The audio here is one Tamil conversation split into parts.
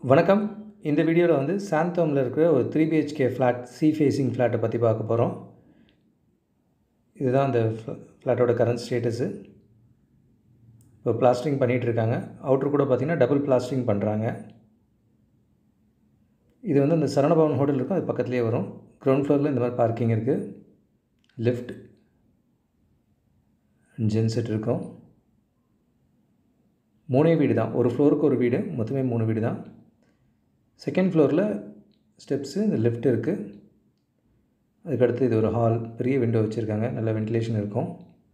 வணக்கம் இந்த வீடியோவில் வந்து சாந்தோமில் இருக்கிற ஒரு three BHK flat sea facing ஃப்ளாட்டை பற்றி பார்க்க போகிறோம் இதுதான் அந்த ஃப்ளாட்டோட கரண்ட் ஸ்டேட்டஸு இப்போ பிளாஸ்டரிங் பண்ணிகிட்டு இருக்காங்க அவுட்ரு கூட பார்த்திங்கன்னா டபுள் பிளாஸ்டரிங் பண்ணுறாங்க இது வந்து அந்த சரணபவன் ஹோட்டல் இருக்கும் அது பக்கத்துலேயே வரும் கிரவுண்ட் ஃப்ளோரில் இந்த மாதிரி பார்க்கிங் இருக்குது லிஃப்ட் ஜென்செட் இருக்கும் மூணே வீடு தான் ஒரு ஃப்ளோருக்கு ஒரு வீடு மொத்தமே மூணு வீடு தான் செகண்ட் ஃப்ளோரில் ஸ்டெப்ஸு இந்த லிஃப்ட் இருக்குது அதுக்கடுத்து இது ஒரு ஹால் பெரிய விண்டோ வச்சுருக்காங்க நல்ல வென்டிலேஷன் இருக்கும்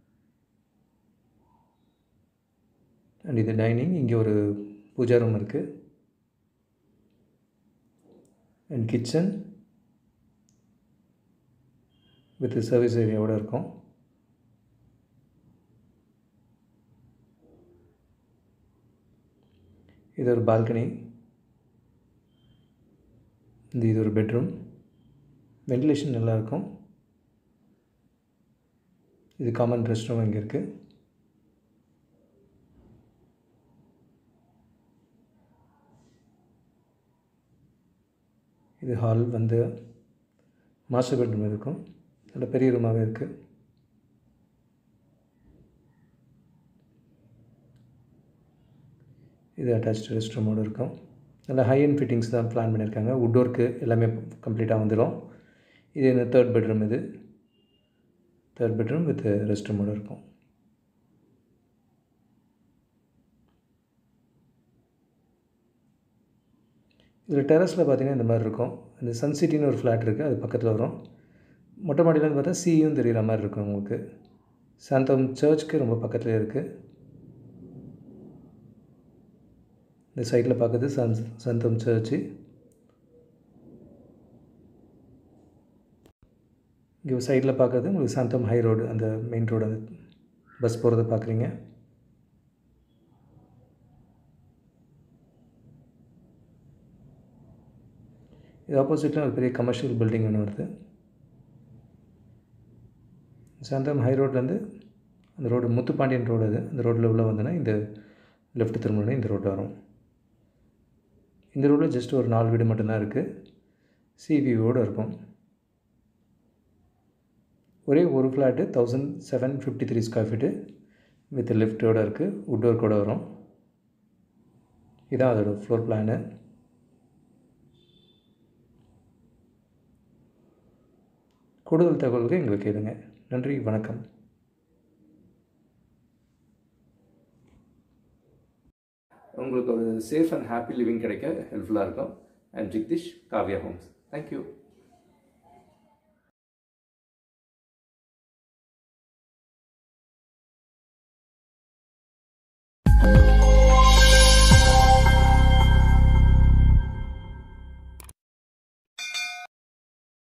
அண்ட் இது டைனிங் இங்கே ஒரு பூஜா ரூம் இருக்குது அண்ட் கிச்சன் வித் சர்வீஸ் ஏரியாவோடு இருக்கும் இது ஒரு பால்கனி இந்த இது ஒரு பெட்ரூம் வென்டிலேஷன் நல்லாயிருக்கும் இது காமன் ரெஸ்ட் ரூம் இங்கே இருக்குது இது ஹால் வந்து மாஸ்டர் பெட்ரூம் இருக்கும் நல்ல பெரிய ரூமாகவே இருக்குது இது அட்டாச்டு ரெஸ்ட் ரூமோடு இருக்கும் நல்ல ஹை அண்ட் ஃபிட்டிங்ஸ் தான் பிளான் பண்ணியிருக்காங்க வுட் ஒர்க்கு எல்லாமே கம்ப்ளீட்டாக வந்துடும் இது இந்த தேர்ட் பெட்ரூம் இது தேர்ட் பெட்ரூம் வித் ரெஸ்ட் ரூமோடு இருக்கும் இதில் டெரஸில் பார்த்திங்கன்னா இந்த மாதிரி இருக்கும் இந்த சன் சிட்டின்னு ஒரு ஃப்ளாட் இருக்குது அது பக்கத்தில் வரும் மொட்டை மாடியிலேருந்து பார்த்தா சீயும் தெரிகிற மாதிரி இருக்கும் உங்களுக்கு சாந்தம் சர்ச்சுக்கு ரொம்ப பக்கத்தில் இருக்குது இந்த சைடில் பார்க்குறது சன் சந்தம் சர்ச்சு இங்கே சைடில் பார்க்குறது உங்களுக்கு சாந்தம் ஹை ரோடு அந்த மெயின் ரோடு அந்த பஸ் போகிறத பார்க்குறீங்க இது ஆப்போசிட்டில் ஒரு பெரிய கமர்ஷியல் பில்டிங் ஒன்று வருது சாந்தம் ஹை ரோட்லேருந்து அந்த ரோடு முத்துப்பாண்டியன் ரோடு அது அந்த ரோட்டில் உள்ளே வந்தோன்னா இந்த லெஃப்ட் திரும்பினா இந்த ரோடு வரும் இந்த ரோடில் ஜஸ்ட் ஒரு நாலு வீடு மட்டும்தான் இருக்குது சிவியோடு இருக்கும் ஒரே ஒரு flat thousand seven fifty three square feet with லிஃப்ட்டோடு இருக்குது வுட் ஒர்க்கோடு வரும் இதான் அதோடய ஃப்ளோர் பிளானு கூடுதல் தகவல்கள் எங்களுக்கு கேளுங்க நன்றி வணக்கம் உங்களுக்கு ஒரு சேஃப் அண்ட் ஹாப்பி லிவிங் கிடைக்க ஹெல்ப்ஃபுல்லாக இருக்கும் and Jagdish Kavya homes thank you